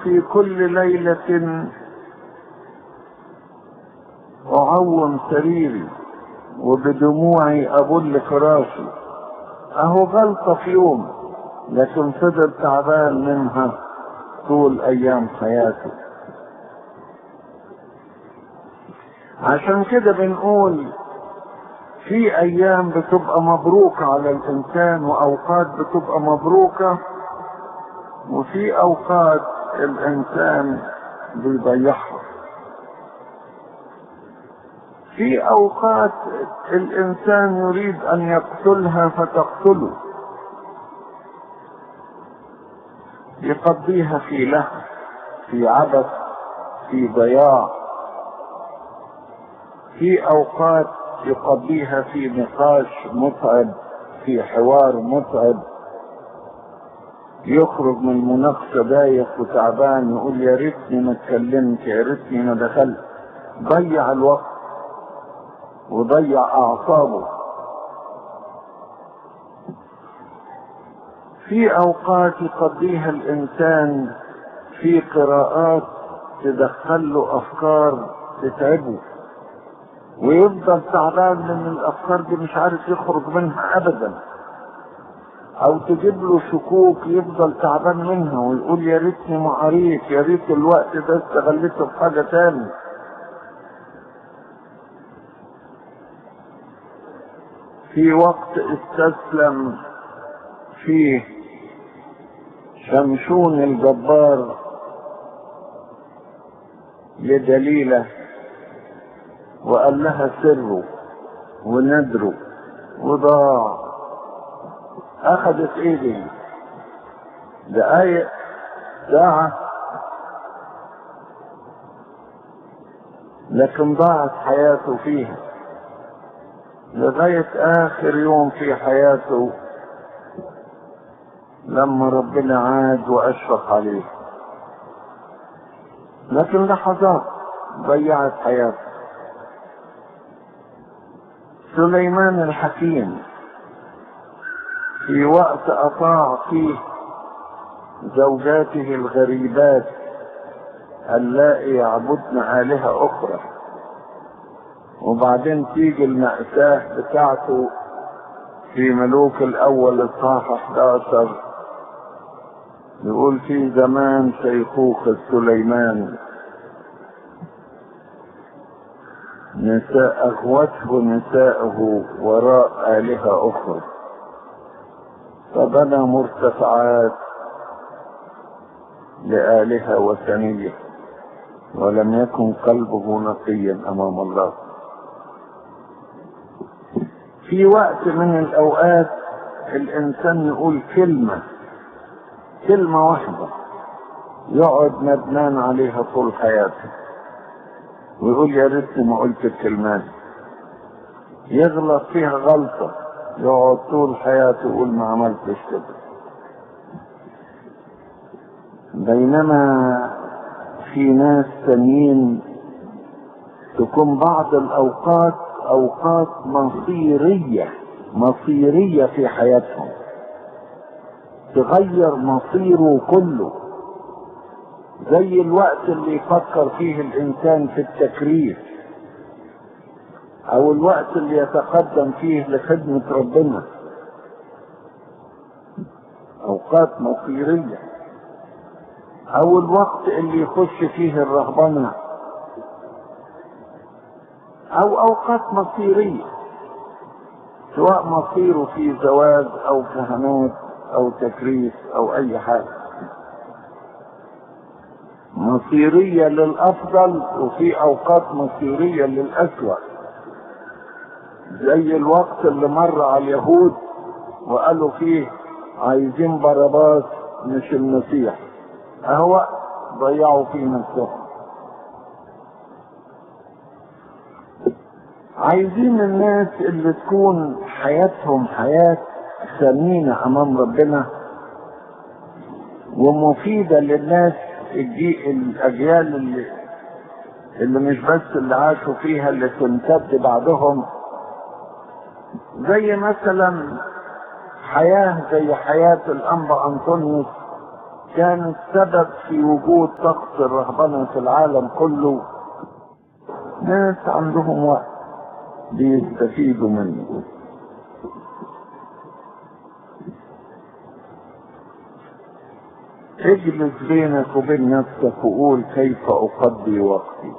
وفي كل ليلة أعوم سريري وبدموعي أبل فراشي أهو غلطة في يوم لكن فضل تعبان منها طول أيام حياته عشان كده بنقول في أيام بتبقى مبروكة على الإنسان وأوقات بتبقى مبروكة وفي أوقات الإنسان بيضيعها في اوقات الانسان يريد ان يقتلها فتقتله يقضيها في لهو في عبث في ضياع في اوقات يقضيها في نقاش متعب في حوار متعب يخرج من المناقشة دايخ وتعبان يقول يا ريتني ما اتكلمت يا ريتني ما دخلت ضيع الوقت وضيع اعصابه في اوقات يقضيها الانسان في قراءات تدخل له افكار تتعبه ويفضل تعبان من الافكار دي مش عارف يخرج منها ابدا او تجيب له شكوك يفضل تعبان منها ويقول يا ريتني ما قريت يا ريت الوقت ده استغلته في حاجه تاني في وقت استسلم فيه شمشون الجبار لدليله وقال لها سره وندره وضاع اخذت ايدي دقايق ساعة لكن ضاعت حياته فيها لغاية آخر يوم في حياته لما ربنا عاد وأشفق عليه لكن لحظات ضيعت حياته سليمان الحكيم في وقت أطاع فيه زوجاته الغريبات اللائي يعبدن آلهة أخرى وبعدين تيجي المأساة بتاعته في ملوك الأول الصحاح 11 يقول في زمان شيخوخة سليمان نساء أغوته نساءه وراء آلهة أخرى فبنى مرتفعات لآلهة وثنية ولم يكن قلبه نقيا أمام الله في وقت من الأوقات الإنسان يقول كلمة كلمة واحدة يقعد ندمان عليها طول حياته ويقول يا ريتني ما قلت الكلمات يغلط فيها غلطة يقعد طول حياته يقول ما عملتش كده بينما في ناس تانيين تكون بعض الأوقات أوقات مصيرية مصيرية في حياتهم تغير مصيره كله زي الوقت اللي يفكر فيه الانسان في التكريس او الوقت اللي يتقدم فيه لخدمة ربنا اوقات مصيرية او الوقت اللي يخش فيه الرهبنة او اوقات مصيرية سواء مصيره في زواج او كهنوت او تكريس او اي حاجة مصيرية للأفضل وفي أوقات مصيرية للأسوأ زي الوقت اللي مر على اليهود وقالوا فيه عايزين باراباس مش المسيح أهو ضيعوا فيه نفسهم عايزين الناس اللي تكون حياتهم حياة ثمينة أمام ربنا ومفيدة للناس الجي الاجيال اللي اللي مش بس اللي عاشوا فيها اللي تمتد بعدهم زي مثلا حياة زي حياة الأنبا أنطونيوس كان السبب في وجود طقس الرهبنة في العالم كله ناس عندهم وقت بيستفيدوا منه اجلس بينك وبين نفسك وقول كيف اقضي وقتي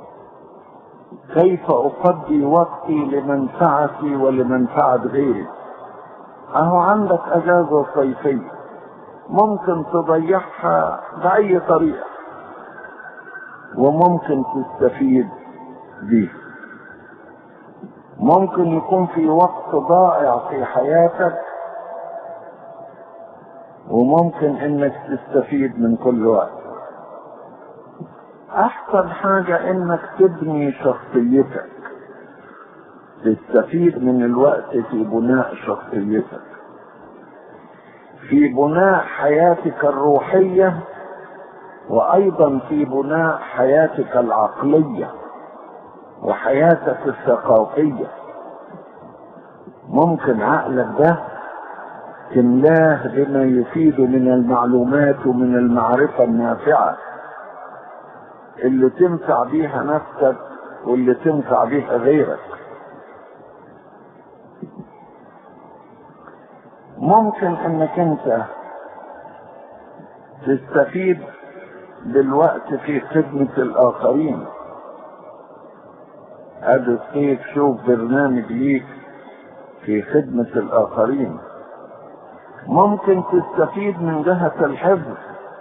كيف اقضي وقتي لمنفعتي ولمنفعة غيري اهو عندك اجازة صيفية ممكن تضيعها بأي طريقة وممكن تستفيد بيها ممكن يكون في وقت ضائع في حياتك وممكن انك تستفيد من كل وقت احسن حاجة انك تبني شخصيتك تستفيد من الوقت في بناء شخصيتك في بناء حياتك الروحية وايضا في بناء حياتك العقلية وحياتك الثقافية ممكن عقلك ده تملاه بما يفيد من المعلومات ومن المعرفة النافعة اللي تنفع بيها نفسك واللي تنفع بيها غيرك ممكن انك انت تستفيد بالوقت في خدمة الاخرين ادي الصيف شوف برنامج ليك في خدمة الاخرين ممكن تستفيد من جهة الحفظ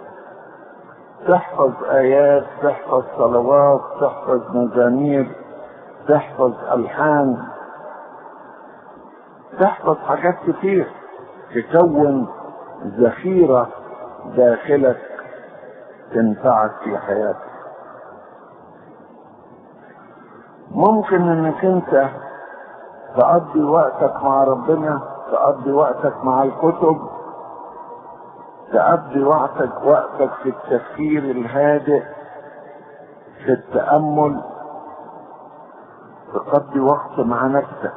تحفظ آيات تحفظ صلوات تحفظ مزامير تحفظ ألحان تحفظ حاجات كتير تكون ذخيرة داخلك تنفعك في حياتك ممكن انك انت تقضي وقتك مع ربنا تقضي وقتك مع الكتب تقضي وقتك وقتك في التفكير الهادئ في التأمل تقضي وقت مع نفسك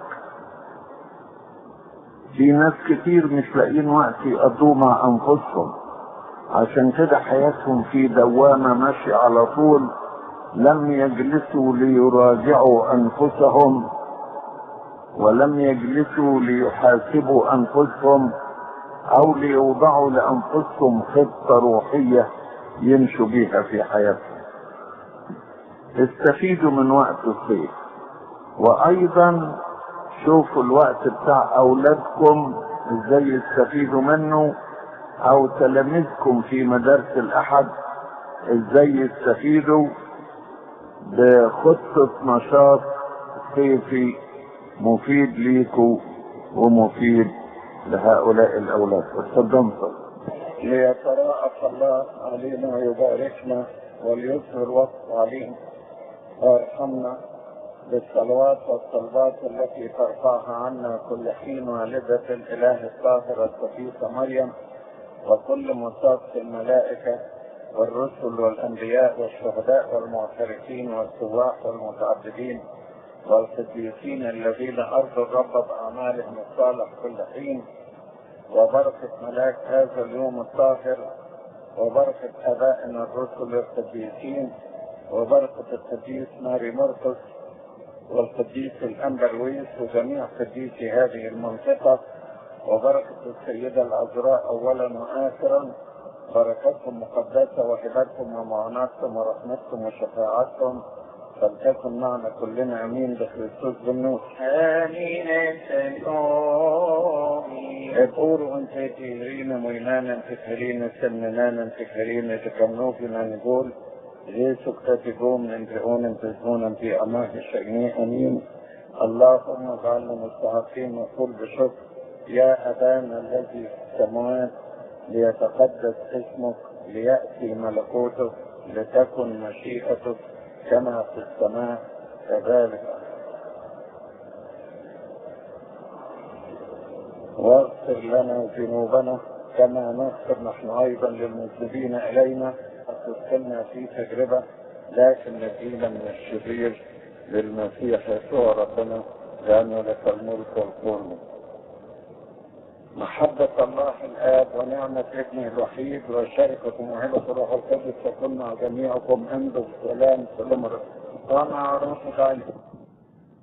في ناس كتير مش لاقيين وقت يقضوه مع انفسهم عشان كده حياتهم في دوامة ماشية على طول لم يجلسوا ليراجعوا انفسهم ولم يجلسوا ليحاسبوا انفسهم او ليوضعوا لانفسهم خطه روحيه يمشوا بيها في حياتهم استفيدوا من وقت الصيف وايضا شوفوا الوقت بتاع اولادكم ازاي يستفيدوا منه او تلاميذكم في مدارس الاحد ازاي يستفيدوا بخطة نشاط صيفي مفيد ليكوا ومفيد لهؤلاء الأولاد اتفضلوا ليتراءف الله علينا ويباركنا وليظهر وقت علينا ويرحمنا بالصلوات والصلوات التي ترفعها عنا كل حين والدة الإله الطاهرة الصفيفة مريم وكل مصاب الملائكة والرسل والأنبياء والشهداء والمعترفين والسواح والمتعبدين والقديسين الذين أرضوا الرب بأعمالهم الصالح كل حين وبركة ملاك هذا اليوم الطاهر وبركة آبائنا الرسل القديسين وبركة القديس ماري مرقس والقديس الأنبرويس وجميع قديسي هذه المنطقة وبركة السيدة العذراء أولا وآخرا بركتكم مقدسة وهبتكم ومعوناتكم ورحمتكم وشفاعتكم فلتكن معنا كلنا امين بخريستوس بالنور آمين سنومي ابقوروا انت تهرين مينانا تكهرين سمنانا تكهرين تكمنوفنا نقول جيسو كتاتيقوم ننتقون انتزهون في أماه الشيء امين اللهم اجعلنا مستحقين نقول بشكر يا أبانا الذي في السماوات ليتقدس اسمك ليأتي ملكوتك لتكن مشيئتك كما في السماء كذلك واغفر لنا ذنوبنا كما نغفر نحن ايضا للمذنبين الينا وتدخلنا في تجربه لكن نجينا من الشرير للمسيح يسوع ربنا لانه لك الملك والقوه محبة الله الآب ونعمة ابنه الوحيد وشركة موهبة الروح القدس تكون مع جميعكم امضوا السلام سلام الرب. ومع روحك عليكم